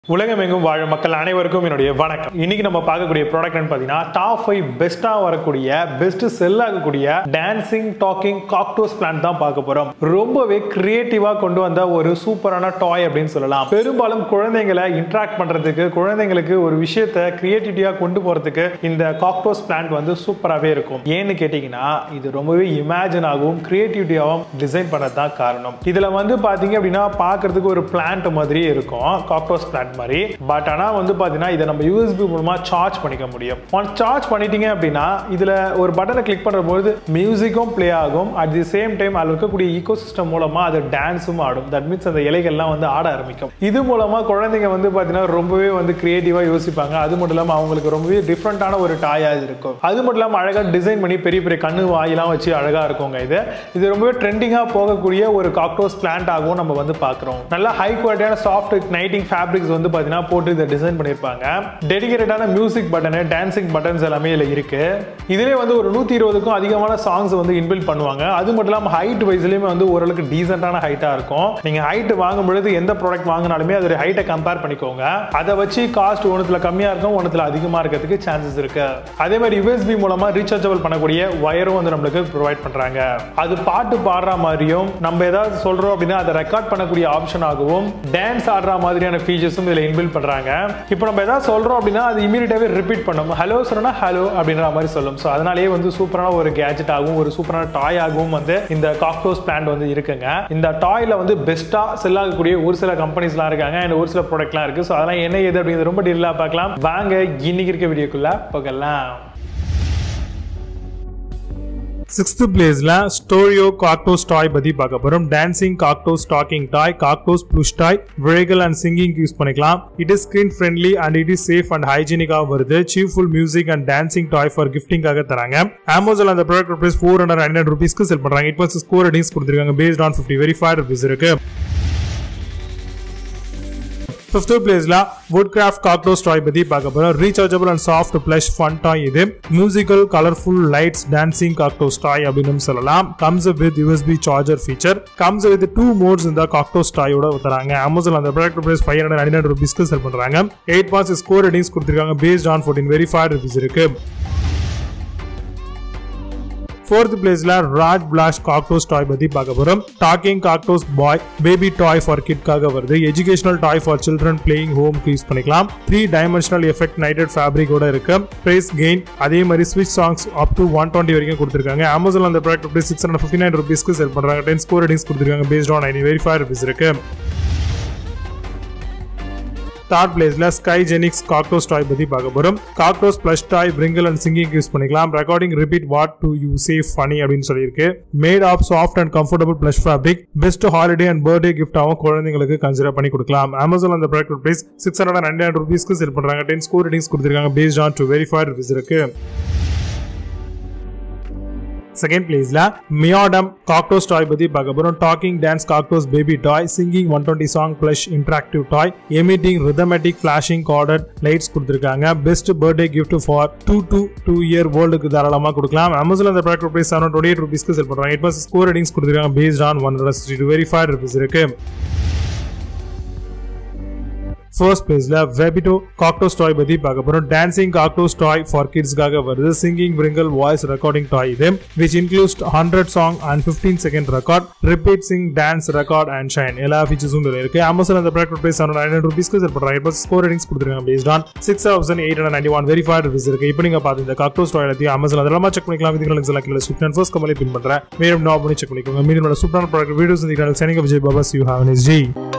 உலகமெங்கும் வாழும் மக்கள் அனைவருக்கும் என்னுடைய வணக்கம் இன்னைக்கு நம்ம பார்க்கக்கூடிய ப்ராடக்ட் பார்த்தீங்கன்னா டாப் ஃபைவ் பெஸ்ட்டாக வரக்கூடிய பெஸ்ட் செல் ஆகக்கூடிய டான்சிங் டாக்கிங் காக்டோஸ் பிளான்ட் தான் பார்க்க போறோம் ரொம்பவே கிரியேட்டிவாக கொண்டு வந்த ஒரு சூப்பரான டாய் அப்படின்னு சொல்லலாம் பெரும்பாலும் குழந்தைங்களை இன்ட்ராக்ட் பண்றதுக்கு குழந்தைங்களுக்கு ஒரு விஷயத்தை கிரியேட்டிவிட்டியாக கொண்டு போறதுக்கு இந்த காக்டோஸ் பிளான்ட் வந்து சூப்பராகவே இருக்கும் ஏன்னு கேட்டிங்கன்னா இது ரொம்பவே இமேஜின் ஆகவும் கிரியேட்டிவிட்டியாகவும் டிசைன் பண்ணது தான் காரணம் இதில் வந்து பார்த்தீங்க அப்படின்னா பார்க்கறதுக்கு ஒரு பிளான்ட் மாதிரியே இருக்கும் காக்டோஸ் பிளான்ட் மாதிரி பட் ஆனால் வந்து பார்த்தீங்கன்னா இதை நம்ம யூஎஸ்பி மூலமாக சார்ஜ் பண்ணிக்க முடியும் ஒன்ஸ் சார்ஜ் பண்ணிட்டீங்க அப்படின்னா இதில் ஒரு பட்டனை கிளிக் பண்ணும்போது மியூசிக்கும் ப்ளே ஆகும் அட் தி சேம் டைம் அதில் இருக்கக்கூடிய ஈகோ சிஸ்டம் மூலமாக அது டான்ஸும் ஆடும் தட் மீன்ஸ் அந்த இலைகள்லாம் வந்து ஆட ஆரம்பிக்கும் இது மூலமாக குழந்தைங்க வந்து பார்த்தீங்கன்னா ரொம்பவே வந்து கிரியேட்டிவாக யோசிப்பாங்க அது மட்டும் இல்லாமல் அவங்களுக்கு ரொம்பவே டிஃப்ரெண்ட்டான ஒரு டாயாக இருக்கும் அது மட்டும் இல்லாமல் அழகாக டிசைன் பண்ணி பெரிய பெரிய கண்ணு வாயெல்லாம் வச்சு அழகாக இருக்குங்க இது இது ரொம்பவே ட்ரெண்டிங்காக போகக்கூடிய ஒரு காக்டோஸ் பிளான்ட் ஆகவும் நம்ம வந்து பார்க்குறோம் நல்ல ஹை குவாலிட்டியான சாஃப்ட் நைட்டிங் ஃபேப்ரிக்ஸ் வந்து பார்த்தீங்கன்னா போட்டு இதை டிசைன் பண்ணியிருப்பாங்க டெடிகேட்டடான மியூசிக் பட்டனு டான்சிங் பட்டன்ஸ் எல்லாமே இதில் இருக்கு இதுலேயே வந்து ஒரு நூற்றி இருபதுக்கும் அதிகமான சாங்ஸ் வந்து இன்பில்ட் பண்ணுவாங்க அது மட்டும் இல்லாமல் ஹைட் வைஸ்லேயுமே வந்து ஓரளவுக்கு டீசென்டான ஹைட்டாக இருக்கும் நீங்கள் ஹைட் வாங்கும் பொழுது எந்த ப்ராடக்ட் வாங்கினாலுமே அதோட ஹைட்டை கம்பேர் பண்ணிக்கோங்க அதை வச்சு காஸ்ட் ஒன்றுத்துல கம்மியாக இருக்கும் ஒன்றுத்துல அதிகமாக இருக்கிறதுக்கு சான்சஸ் இருக்கு அதே மாதிரி யூஎஸ்பி மூலமாக ரீசார்ஜபிள் பண்ணக்கூடிய வயரும் வந்து நம்மளுக்கு ப்ரொவைட் பண்ணுறாங்க அது பாட்டு பாடுற மாதிரியும் நம்ம ஏதாவது சொல்கிறோம் அப்படின்னா அதை ரெக்கார்ட் பண்ணக்கூடிய ஆப்ஷன் ஆகவும் டான்ஸ் ஆடுற மாதிரியான ஃபீச்சர்ஸும் இதில் இன்பில்ட் பண்ணுறாங்க இப்போ நம்ம ஏதாவது சொல்கிறோம் அப்படின்னா அது இமீடியட்டாகவே ரிப்பீட் பண்ணும் ஹலோ சொன்னா ஹலோ அப்படின்ற மாதிரி சொல்லும் ஸோ அதனாலேயே வந்து சூப்பரான ஒரு கேஜெட் ஆகும் ஒரு சூப்பரான டாய் ஆகவும் வந்து இந்த காக்டோஸ் பிளான்ட் வந்து இருக்குங்க இந்த டாயில் வந்து பெஸ்ட்டாக செல் ஆகக்கூடிய ஒரு சில கம்பெனிஸ்லாம் இருக்காங்க அண்ட் ஒரு சில ப்ராடக்ட்லாம் இருக்குது ஸோ அதெல்லாம் என்ன ஏது அப்படிங்கிறது ரொம்ப டீலாக பார்க்கலாம் வாங்க இன்னைக்கு இருக்க வீடியோக்குள்ள போகலாம் சிக்ஸ்த் பிளேஸ்ல ஸ்டோரியோ காக்டோஸ் டாய் பத்தி பார்க்க போறோம் dancing cactus talking toy cactus plush toy விழைகள் அண்ட் சிங்கிங் யூஸ் பண்ணிக்கலாம் it is screen friendly and it is safe and ஹைஜீனிக்காக வருது சீஃபுல் music and dancing toy for கிஃப்டிங்காக தராங்க அமேசான் அந்த product rupees four hundred nine ருபீஸ்க்கு செல் பண்றாங்க இட் வாஸ் ஸ்கோர் ரேட்டிங்ஸ் கொடுத்துருக்காங்க based on fifty very five rupees இருக்கு ஃபிஃப்த் பிளேஸ்ல வுட் கிராஃப்ட் காக்டோஸ் டாய் பத்தி பார்க்க போறோம் rechargeable and soft blush fun toy இது musical colourful lights dancing cactus toy அப்படின்னு சொல்லலாம் comes with USB charger feature comes with two modes இந்த cactus டாயோட தராங்க அமேசான் அந்த product price five hundred nine ருபீஸ்க்கு செல் பண்றாங்க எயிட் பாஸ் ஸ்கோர் ரேட்டிங்ஸ் கொடுத்துருக்காங்க based on fourteen very five rupees இருக்கு ஃபோர்த் பிளேஸ்ல ராஜ் பிளாஷ் காக்டோஸ் டாய் பத்தி பார்க்க போறோம் talking cactus boy baby toy for கிட்காக வருது educational toy for children playing home use பண்ணிக்கலாம் த்ரீ டைமென்ஷனல் எஃபெக்ட் நைட்டட் ஃபேப்ரிக்கோட இருக்கு பிரைஸ் கெயின் அதே மாதிரி ஸ்விட்ச் songs up to one twenty வரைக்கும் கொடுத்துருக்காங்க அமேசான் அந்த product rupees six hundred fifty nine ருபீஸ்க்கு செல் பண்றாங்க டென் ஸ்கோர் ரேட்டிங்ஸ் கொடுத்துருக்காங்க based on ID very five rupees இருக்கு தேர்ட் பிளேஸ்ல ஸ்கை ஜெனிக்ஸ் காக்டோஸ் டாய் பத்தி பார்க்க போறோம் காக்டோஸ் பிளஸ் டாய் பிரிங்கல் அண்ட் சிங்கிங் யூஸ் பண்ணிக்கலாம் recording repeat what do you save funny அப்படின்னு சொல்லியிருக்கு made of soft and comfortable plus fabric best holiday and birthday கிஃப்டாகவும் குழந்தைங்களுக்கு கன்சிடர் பண்ணி கொடுக்கலாம் அமேசான் அந்த product price six hundred ninety nine ருபீஸ்க்கு செல் பண்றாங்க டென் ஸ்கோர் ரேட்டிங்ஸ் கொடுத்துருக்காங்க based on to verified rupees இருக்கு செகண்ட் பிளேஸ்ல மியாடம் காக்டோஸ் டாய் பத்தி பார்க்க போறோம் talking dance cactus baby toy singing one twenty song plus interactive toy emitting rhythmic flashing corded lights கொடுத்துருக்காங்க best birthday gift for two two two year வேர்ல்டுக்கு தாராளமாக கொடுக்கலாம் அமேசான் அந்த product rupees seven twenty eight ருபீஸ்க்கு sell பண்ணுறாங்க eight percent score ratings கொடுத்துருக்காங்க based on one hundred sixty two very five rupees இருக்கு first பிளேஸ்ல வெபிட்டோ காக்டோஸ் டாய் பத்தி பார்க்க போறோம் டான்சிங் காக்டோஸ் டாய் ஃபார் கிட்ஸ்க்காக வருது சிங்கிங் பிரிங்கல் வாய்ஸ் ரெக்கார்டிங் டாய் இது which includes hundred song and fifteen second record repeat sing dance record and shine எல்லா ஃபீச்சர்ஸும் இதுல இருக்கு அமேசான் அந்த ப்ராடக்ட் ப்ரைஸ் செவன் நைன் ருபீஸ்க்கு செல் பண்றாங்க இப்போ ஸ்கோர் ரேட்டிங்ஸ் கொடுத்துருக்காங்க based on six thousand eight hundred ninety one very five rupees இருக்கு இப்போ நீங்க பார்த்து இந்த காக்டோஸ் டாய் எல்லாத்தையும் அமேசான் அதெல்லாம் செக் பண்ணிக்கலாம் இதுக்கு லிங்க்ஸ் எல்லாம் கீழே ஸ்கிரிப்ட் ஃபர்ஸ்ட் கமலே பின் பண்றேன் மேலும் நான் பண்ணி செக் பண்ணிக்கோங்க மீண்டும் சூப்பரான ப்ராடக்ட் வீடியோஸ் இந்த சேனல் சனிங்க விஜய் பாபாஸ் யூ ஹாவ் நிஸ் ஜி